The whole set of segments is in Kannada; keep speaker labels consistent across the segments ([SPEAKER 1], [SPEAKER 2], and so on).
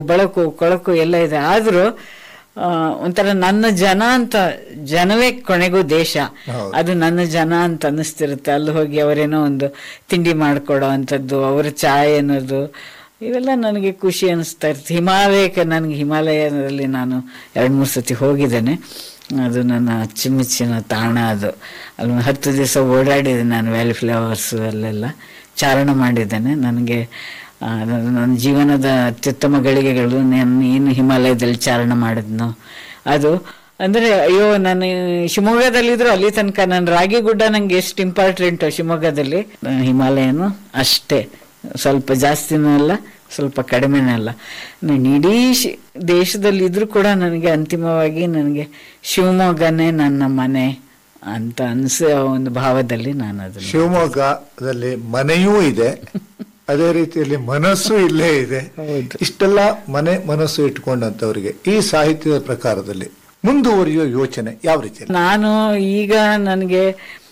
[SPEAKER 1] ಬೆಳಕು ಕೊಳಕು ಎಲ್ಲ ಇದೆ ಆದರೂ ಒಂಥರ ನನ್ನ ಜನ ಅಂತ ಜನವೇ ಕೊನೆಗೂ ದೇಶ
[SPEAKER 2] ಹೌದು.
[SPEAKER 1] ಅದು ನನ್ನ ಜನ ಅಂತ ಅನ್ನಿಸ್ತಿರುತ್ತೆ ಅಲ್ಲಿ ಹೋಗಿ ಅವರೇನೋ ಒಂದು ತಿಂಡಿ ಮಾಡಿಕೊಡೋ ಅಂಥದ್ದು ಅವರ ಚಾಯ್ ಅನ್ನೋದು ಇವೆಲ್ಲ ನನಗೆ ಖುಷಿ ಅನಿಸ್ತಾ ಇರುತ್ತೆ ಹಿಮಾಲಯಕ್ಕೆ ನನಗೆ ಹಿಮಾಲಯದಲ್ಲಿ ನಾನು ಎರಡು ಮೂರು ಸತಿ ಹೋಗಿದ್ದೇನೆ ಅದು ನನ್ನ ಅಚ್ಚುಮೆಚ್ಚಿನ ತಾಣ ಅದು ಅಲ್ಲಿ ಒಂದು ಹತ್ತು ದಿವಸ ಓಡಾಡಿದೆ ನಾನು ವ್ಯಾಲಿ ಫ್ಲವರ್ಸು ಅಲ್ಲೆಲ್ಲ ಚಾರಣ ಮಾಡಿದ್ದೇನೆ ನನಗೆ ಆ, ನನ್ನ ನನ್ನ ಜೀವನದ ಅತ್ಯುತ್ತಮ ಗಳಿಗೆಗಳು ನಾನು ಏನು ಹಿಮಾಲಯದಲ್ಲಿ ಚಾರಣ ಮಾಡಿದ್ನೋ ಅದು ಅಂದರೆ ಅಯ್ಯೋ ನಾನು ಶಿವಮೊಗ್ಗದಲ್ಲಿದ್ರು ಅಲ್ಲಿ ತನಕ ನನ್ನ ರಾಗಿಗುಡ್ಡ ನಂಗೆ ಎಷ್ಟು ಇಂಪಾರ್ಟೆಂಟು ಶಿವಮೊಗ್ಗದಲ್ಲಿ ಆ, ಹಿಮಾಲಯನು ಅಷ್ಟೇ ಸ್ವಲ್ಪ ಜಾಸ್ತಿನೂ ಅಲ್ಲ ಸ್ವಲ್ಪ ಕಡಿಮೆನೂ ಅಲ್ಲ ನಾನು ಇಡೀ ಶಿ- ದೇಶದಲ್ಲಿ ಇದ್ರೂ ಕೂಡ ನನಗೆ ಅಂತಿಮವಾಗಿ ನನಗೆ ಶಿವಮೊಗ್ಗನೇ ನನ್ನ ಮನೆ ಅಂತ ಅನಿಸೋ ಒಂದು ಭಾವದಲ್ಲಿ ನಾನು ಅದನ್ನು
[SPEAKER 2] ಶಿವಮೊಗ್ಗದಲ್ಲಿ ಮನೆಯೂ ಇದೆ ಅದೇ ರೀತಿಯಲ್ಲಿ ಮನಸ್ಸು ಇಲ್ಲೇ ಇದೆ
[SPEAKER 1] ಹೌದು.
[SPEAKER 2] ಇಷ್ಟೆಲ್ಲ ಮನೆ ಮನಸ್ಸು ಇಟ್ಕೊಂಡಂತವರಿಗೆ ಈ ಸಾಹಿತ್ಯದ ಪ್ರಕಾರದಲ್ಲಿ ಮುಂದುವರಿಯೋ ಯೋಚನೆ ಯಾವ ರೀತಿ
[SPEAKER 1] ನಾನು ಈಗ ನನಗೆ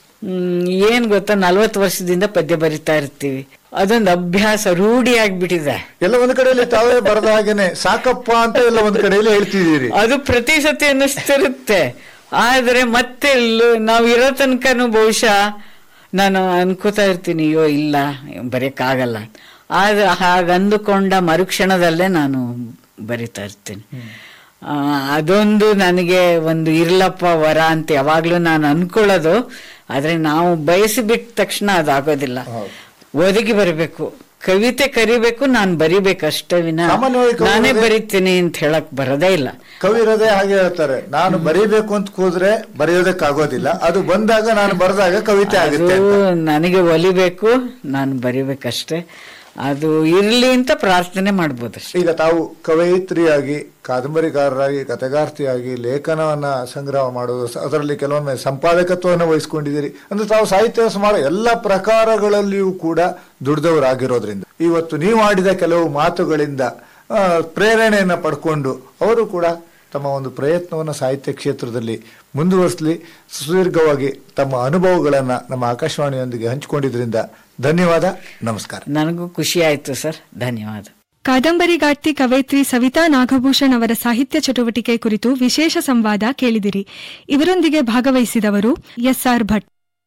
[SPEAKER 1] ಏನು ಗೊತ್ತಾ ನಲ್ವತ್ತು ವರ್ಷದಿಂದ ಪದ್ಯ ಬರಿತಾ ಇರ್ತೀವಿ ಅದೊಂದು ಅಭ್ಯಾಸ ರೂಢಿ ಆಗ್ಬಿಟ್ಟಿದೆ
[SPEAKER 2] ಎಲ್ಲ ಒಂದ್ ಕಡೆಯಲ್ಲಿ ತಾವೇ ಬರದ ಹಾಗೇನೆ ಸಾಕಪ್ಪ ಅಂತ ಎಲ್ಲ ಒಂದ್ ಕಡೆಯಲ್ಲಿ ಹೇಳ್ತಿದ್ದೀರಿ
[SPEAKER 1] ಅದು ಪ್ರತಿ ಸತಿ ಅನ್ನಿಸ್ತಿರುತ್ತೆ ಆದ್ರೆ ಮತ್ತೆ ಇಲ್ಲೂ ನಾವು ಇರೋ ತನಕನೂ ಬಹುಶಃ ನಾನು ಅನ್ಕೋತಾ ಇರ್ತೀನಿ ಅಯ್ಯೋ ಇಲ್ಲ ಬರೆಯಕ್ಕಾಗಲ್ಲ ಆದ್ರೆ ಹಾಗಂದುಕೊಂಡ ಮರುಕ್ಷಣದಲ್ಲೇ ನಾನು ಬರಿತಾ ಇರ್ತೀನಿ ಆ, ಅದೊಂದು ನನಗೆ ಒಂದು ಇರ್ಲಪ್ಪ ವರ ಅಂತ ಯಾವಾಗ್ಲೂ ನಾನು ಅನ್ಕೊಳ್ಳೋದು ಆದ್ರೆ ನಾವು ಬಯಸಿಬಿಟ್ಟ ತಕ್ಷಣ ಅದಾಗೋದಿಲ್ಲ
[SPEAKER 2] ಹೌದು.
[SPEAKER 1] ಒದಗಿ ಬರಬೇಕು ಕವಿತೆ ಕರಿಬೇಕು ನಾನು ಬರಿಬೇಕು ಅಷ್ಟೇ ವಿನ
[SPEAKER 2] ಸಾಮಾನ್ಯವಾಗಿ ಕವಿ
[SPEAKER 1] ನಾನೇ
[SPEAKER 2] ಅದೇ-
[SPEAKER 1] ಬರಿತೀನಿ ಅಂತ ಹೇಳಕ್ ಬರೋದೇ ಇಲ್ಲ
[SPEAKER 2] ಕವಿರದೇ ಹಾಗೆ ಹೇಳ್ತಾರೆ ನಾನು ಬರೀಬೇಕು ಅಂತ ಕೂದ್ರೆ ಬರೆಯೋದಕ್ಕಾಗೋದಿಲ್ಲ ಅದು ಬಂದಾಗ ನಾನು ಬರೆದಾಗ ಕವಿತೆ ಆಗುತ್ತೆ
[SPEAKER 1] ಅದು
[SPEAKER 2] ಅಂತ.
[SPEAKER 1] ನನಗೆ ಒಲಿಬೇಕು ನಾನು ಬರಿಬೇಕಷ್ಟೇ ಅದು ಇರ್ಲಿ ಅಂತ ಪ್ರಾರ್ಥನೆ ಮಾಡ್ಬೋದಷ್ಟೇ
[SPEAKER 2] ಈಗ ತಾವು ಕವಯಿತ್ರಿಯಾಗಿ ಕಾದಂಬರಿಕಾರರಾಗಿ ಕಥೆಗಾರ್ತಿಯಾಗಿ ಲೇಖನವನ್ನ ಸಂಗ್ರಹ ಮಾಡೋದು ಸ- ಅದರಲ್ಲಿ ಕೆಲವೊಮ್ಮೆ ಸಂಪಾದಕತ್ವವನ್ನು ವಹಿಸ್ಕೊಂಡಿದ್ದೀರಿ ಅಂದ್ರೆ ತಾವು ಸಾಹಿತ್ಯ ಸುಮಾರು ಎಲ್ಲ ಪ್ರಕಾರಗಳಲ್ಲಿಯೂ ಕೂಡ ದುಡಿದವರಾಗಿರೋದ್ರಿಂದ ಇವತ್ತು ನೀವು ಆಡಿದ ಕೆಲವು ಮಾತುಗಳಿಂದ ಆ, ಪ್ರೇರಣೆಯನ್ನ ಪಡ್ಕೊಂಡು ಅವರು ಕೂಡ ತಮ್ಮ ಒಂದು ಪ್ರಯತ್ನವನ್ನು ಸಾಹಿತ್ಯ ಕ್ಷೇತ್ರದಲ್ಲಿ ಮುಂದುವರಿಸಲಿ ಸುದೀರ್ಘವಾಗಿ ತಮ್ಮ ಅನುಭವಗಳನ್ನು ನಮ್ಮ ಆಕಾಶವಾಣಿಯೊಂದಿಗೆ ಹಂಚಿಕೊಂಡಿದ್ರಿಂದ ಧನ್ಯವಾದ ನಮಸ್ಕಾರ
[SPEAKER 1] ನನಗೂ ಖುಷಿ ಆಯ್ತು ಸರ್ ಧನ್ಯವಾದ
[SPEAKER 3] ಕಾದಂಬರಿಗಾರ್ತಿ ಕವಯಿತ್ರಿ ಸವಿತಾ ನಾಗಭೂಷಣ್ ಅವರ ಸಾಹಿತ್ಯ ಚಟುವಟಿಕೆ ಕುರಿತು ವಿಶೇಷ ಸಂವಾದ ಕೇಳಿದಿರಿ ಇವರೊಂದಿಗೆ ಭಾಗವಹಿಸಿದವರು ಎಸ್ಆರ್ ಭಟ್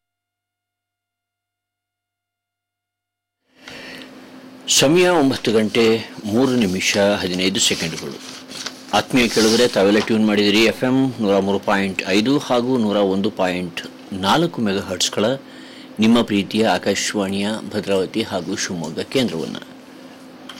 [SPEAKER 4] ಸಮಯ ಒಂಬತ್ತು ಗಂಟೆ ಮೂರು ನಿಮಿಷ ಹದಿನೈದು ಸೆಕೆಂಡ್ಗಳು ಆತ್ಮೀಯ ಕೇಳಿದರೆ ತಾವೆಲ್ಲ ಟ್ಯೂನ್ ಮಾಡಿದಿರಿ ಎಫ್ ಎಂ ನೂರ ಮೂರು ಪಾಯಿಂಟ್ ಐದು ಹಾಗೂ ನೂರ ಒಂದು ಪಾಯಿಂಟ್ ನಾಲ್ಕು ಮೆಗಾ ಹರ್ಟ್ಸ್ಗಳ ನಿಮ್ಮ ಪ್ರೀತಿಯ ಆಕಾಶವಾಣಿಯ ಭದ್ರಾವತಿ ಹಾಗೂ ಶಿವಮೊಗ್ಗ ಕೇಂದ್ರವನ್ನು